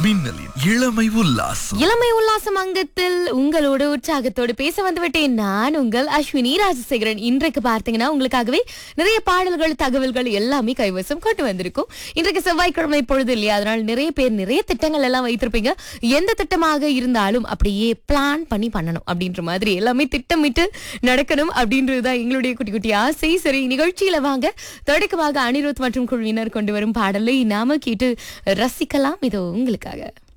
மின்னலின் இளமை உல்லாசம் இளமை உல்லாசம் அங்கத்தில் உங்களோட உற்சாகத்தோடு பேச வந்துவிட்டேன் நான் உங்கள் அஸ்வினி ராஜசேகரன் இன்றைக்கு பார்த்தீங்கன்னா உங்களுக்காகவே நிறைய பாடல்கள் தகவல்கள் எல்லாமே கைவசம் கொண்டு வந்திருக்கும் இன்றைக்கு செவ்வாய்க்கிழமை பொழுது இல்லையா அதனால் நிறைய பேர் நிறைய திட்டங்கள் எல்லாம் வைத்திருப்பீங்க எந்த திட்டமாக இருந்தாலும் அப்படியே பிளான் பண்ணி பண்ணணும் அப்படின்ற மாதிரி எல்லாமே திட்டமிட்டு நடக்கணும் அப்படின்றதுதான் எங்களுடைய குட்டி குட்டி ஆசை சரி நிகழ்ச்சியில வாங்க தொடக்கமாக அனிருத் மற்றும் குழுவினர் கொண்டு வரும் பாடலை நாம கேட்டு ரசிக்கலாம் இதோ உங்களுக்காக